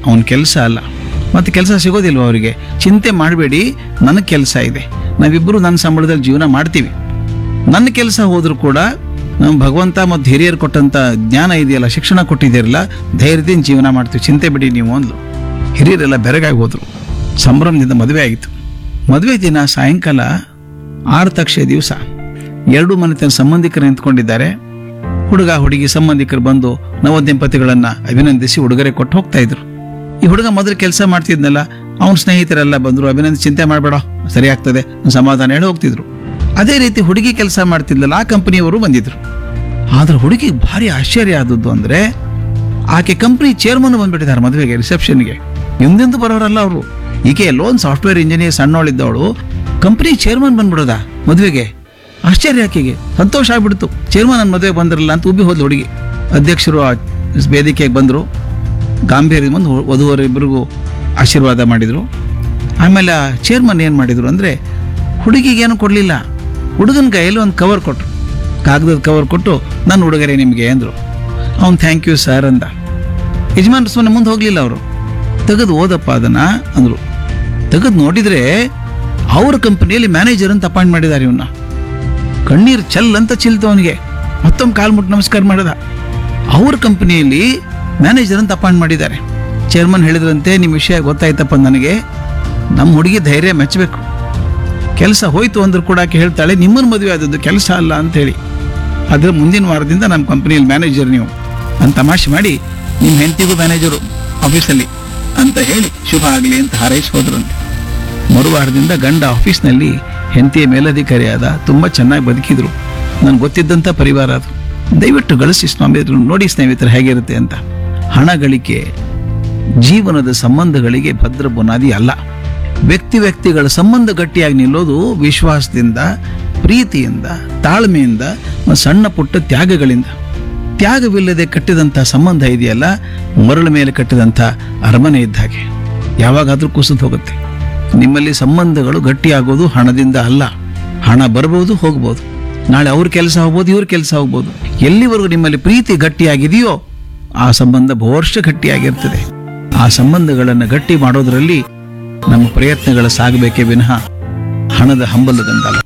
ಅವನ ಕೆಲಸ ಅಲ್ಲ ಮತ್ತು ಕೆಲಸ ಸಿಗೋದಿಲ್ವ ಅವರಿಗೆ ಚಿಂತೆ ಮಾಡಬೇಡಿ ನನಗೆ ಕೆಲಸ ಇದೆ ನಾವಿಬ್ಬರು ನನ್ನ ಸಂಬಳದಲ್ಲಿ ಜೀವನ ಮಾಡ್ತೀವಿ ನನ್ನ ಕೆಲಸ ಹೋದರೂ ಕೂಡ ನಮ್ಮ ಭಗವಂತ ಮತ್ತು ಹಿರಿಯರು ಕೊಟ್ಟಂಥ ಜ್ಞಾನ ಇದೆಯಲ್ಲ ಶಿಕ್ಷಣ ಕೊಟ್ಟಿದ್ದೀರಲ್ಲ ಧೈರ್ಯದಿಂದ ಜೀವನ ಮಾಡ್ತೀವಿ ಚಿಂತೆ ಬಿಡಿ ನೀವು ಅಂದ್ಲು ಹಿರಿಯರೆಲ್ಲ ಬೆರಗಾಗಿ ಹೋದರು ಸಂಭ್ರಮದಿಂದ ಮದುವೆ ಆಗಿತ್ತು ಮದುವೆ ದಿನ ಸಾಯಂಕಾಲ ಆರು ತಕ್ಷೆ ದಿವಸ ಎರಡು ಮನೆತನ ಸಂಬಂಧಿಕರು ನಿಂತ್ಕೊಂಡಿದ್ದಾರೆ ಹುಡುಗ ಹುಡುಗಿ ಸಂಬಂಧಿಕರು ಬಂದು ನವದಂಪತಿಗಳನ್ನ ಅಭಿನಂದಿಸಿ ಉಡುಗೊರೆ ಕೊಟ್ಟು ಹೋಗ್ತಾ ಇದ್ರು ಈ ಹುಡುಗ ಮೊದಲು ಕೆಲಸ ಮಾಡ್ತಿದ್ನಲ್ಲ ಅವನ ಸ್ನೇಹಿತರೆಲ್ಲ ಬಂದರು ಅಭಿನಂದಿಸಿ ಚಿಂತೆ ಮಾಡಬೇಡ ಸರಿ ಆಗ್ತದೆ ಸಮಾಧಾನ ಹೇಳಿ ಹೋಗ್ತಿದ್ರು ಅದೇ ರೀತಿ ಹುಡುಗಿ ಕೆಲಸ ಮಾಡ್ತಿದ್ಲಲ್ಲ ಆ ಕಂಪನಿಯವರು ಬಂದಿದ್ರು ಆದ್ರೆ ಹುಡುಗಿಗೆ ಭಾರಿ ಆಶ್ಚರ್ಯ ಆದದ್ದು ಅಂದ್ರೆ ಆಕೆ ಕಂಪನಿ ಚೇರ್ಮನ್ ಬಂದ್ಬಿಟ್ಟಿದ್ದಾರೆ ಮದುವೆಗೆ ರಿಸೆಪ್ಷನ್ಗೆ ಎಂದೆಂದು ಬರೋರಲ್ಲ ಅವರು ಈಕೆ ಲೋನ್ ಸಾಫ್ಟ್ವೇರ್ ಇಂಜಿನಿಯರ್ ಸಣ್ಣವಳಿದ್ದವಳು ಕಂಪನಿ ಚೇರ್ಮನ್ ಬಂದ್ಬಿಡೋದ ಮದುವೆಗೆ ಆಶ್ಚರ್ಯ ಆಕೆಗೆ ಸಂತೋಷ ಆಗ್ಬಿಡ್ತು ಚೇರ್ಮನ್ ನನ್ನ ಮದುವೆ ಬಂದಿರಲ್ಲ ಅಂತ ಉಬ್ಬಿ ಹೋದ್ಲು ಹುಡುಗಿ ಅಧ್ಯಕ್ಷರು ಆ ವೇದಿಕೆಗೆ ಬಂದರು ಗಾಂಭೀರ್ಯ ಬಂದು ವಧುವರಿಬ್ಬರಿಗೂ ಆಶೀರ್ವಾದ ಮಾಡಿದರು ಆಮೇಲೆ ಆ ಚೇರ್ಮನ್ ಏನು ಮಾಡಿದ್ರು ಅಂದರೆ ಹುಡುಗಿಗೇನು ಕೊಡಲಿಲ್ಲ ಹುಡುಗನ ಕೈಯಲ್ಲಿ ಒಂದು ಕವರ್ ಕೊಟ್ಟರು ಕಾಗದದ ಕವರ್ ಕೊಟ್ಟು ನನ್ನ ಉಡುಗೊರೆ ನಿಮಗೆ ಅಂದರು ಅವ್ನು ಥ್ಯಾಂಕ್ ಯು ಸರ್ ಅಂದ ಯಜಮಾನ್ರು ಸುಮ್ಮನೆ ಮುಂದೆ ಹೋಗಲಿಲ್ಲ ಅವರು ತೆಗೆದು ಓದಪ್ಪ ಅದನ್ನ ಅಂದರು ತೆಗೆದು ನೋಡಿದರೆ ಅವ್ರ ಕಂಪನಿಯಲ್ಲಿ ಮ್ಯಾನೇಜರ್ ಅಂತ ಅಪಾಯಿಂಟ್ ಮಾಡಿದ್ದಾರೆ ಇವನ್ನ ಕಣ್ಣೀರು ಚಲ್ ಅಂತ ಚಿಲ್ತು ಅವನಿಗೆ ಮತ್ತೊಮ್ಮೆ ಕಾಲು ಮುಟ್ಟು ನಮಸ್ಕಾರ ಮಾಡಿದ ಅವ್ರ ಕಂಪನಿಯಲ್ಲಿ ಮ್ಯಾನೇಜರ್ ಅಂತ ಅಪಾಯಿಂಟ್ ಮಾಡಿದ್ದಾರೆ ಚೇರ್ಮನ್ ಹೇಳಿದ್ರಂತೆ ನಿಮ್ಮ ವಿಷಯ ಗೊತ್ತಾಯ್ತಪ್ಪ ನನಗೆ ನಮ್ಮ ಹುಡುಗಿ ಧೈರ್ಯ ಮೆಚ್ಚಬೇಕು ಕೆಲಸ ಹೋಯ್ತು ಅಂದ್ರೂ ಕೂಡ ಆಕೆ ಹೇಳ್ತಾಳೆ ನಿಮ್ಮನ್ನ ಮದುವೆ ಆದದ್ದು ಕೆಲಸ ಅಲ್ಲ ಅಂತ ಹೇಳಿ ಅದ್ರ ಮುಂದಿನ ವಾರದಿಂದ ನಮ್ಮ ಕಂಪನಿಯಲ್ಲಿ ಮ್ಯಾನೇಜರ್ ನೀವು ಅಂತ ತಮಾಷೆ ಮಾಡಿ ನಿಮ್ಮ ಹೆಂಡತಿಗೂ ಮ್ಯಾನೇಜರು ಆಫೀಸಲ್ಲಿ ಅಂತ ಹೇಳಿ ಶುಭ ಆಗಲಿ ಅಂತ ಹಾರೈಸಿ ಹೋದ್ರಂತೆ ಮರುವಾರದಿಂದ ಗಂಡ ಆಫೀಸ್ನಲ್ಲಿ ಹೆಂಡತಿಯ ಮೇಲಧಿಕಾರಿಯಾದ ತುಂಬ ಚೆನ್ನಾಗಿ ಬದುಕಿದ್ರು ನನಗೆ ಗೊತ್ತಿದ್ದಂಥ ಪರಿವಾರ ಅದು ದಯವಿಟ್ಟು ಗಳಿಸಿ ಸ್ವಾಮಿ ಇದ್ರು ನೋಡಿ ಸ್ನೇಹಿತರು ಹೇಗಿರುತ್ತೆ ಅಂತ ಹಣ ಗಳಿಕೆ ಜೀವನದ ಸಂಬಂಧಗಳಿಗೆ ಭದ್ರ ಬುನಾದಿ ಅಲ್ಲ ವ್ಯಕ್ತಿ ವ್ಯಕ್ತಿಗಳ ಸಂಬಂಧ ಗಟ್ಟಿಯಾಗಿ ನಿಲ್ಲೋದು ವಿಶ್ವಾಸದಿಂದ ಪ್ರೀತಿಯಿಂದ ತಾಳ್ಮೆಯಿಂದ ಮತ್ತು ಸಣ್ಣ ಪುಟ್ಟ ತ್ಯಾಗಗಳಿಂದ ತ್ಯಾಗವಿಲ್ಲದೆ ಕಟ್ಟಿದಂಥ ಸಂಬಂಧ ಇದೆಯಲ್ಲ ಮರಳ ಮೇಲೆ ಕಟ್ಟಿದಂಥ ಅರಮನೆ ಇದ್ದ ಹಾಗೆ ಯಾವಾಗಾದ್ರೂ ಕುಸಿದು ಹೋಗುತ್ತೆ ನಿಮ್ಮಲ್ಲಿ ಸಂಬಂಧಗಳು ಗಟ್ಟಿಯಾಗೋದು ಹಣದಿಂದ ಅಲ್ಲ ಹಣ ಬರ್ಬೋದು ಹೋಗ್ಬೋದು ನಾಳೆ ಅವ್ರ ಕೆಲಸ ಹೋಗ್ಬೋದು ಇವ್ರ ಕೆಲಸ ಹೋಗ್ಬೋದು ಎಲ್ಲಿವರೆಗೂ ನಿಮ್ಮಲ್ಲಿ ಪ್ರೀತಿ ಗಟ್ಟಿಯಾಗಿದೆಯೋ ಆ ಸಂಬಂಧ ಬಹುವರ್ಷ ಗಟ್ಟಿಯಾಗಿರ್ತದೆ ಆ ಸಂಬಂಧಗಳನ್ನು ಗಟ್ಟಿ ಮಾಡೋದ್ರಲ್ಲಿ ನಮ್ಮ ಪ್ರಯತ್ನಗಳು ಸಾಗಬೇಕೇ ವಿನಃ ಹಣದ ಹಂಬಲದಿಂದಲ್ಲ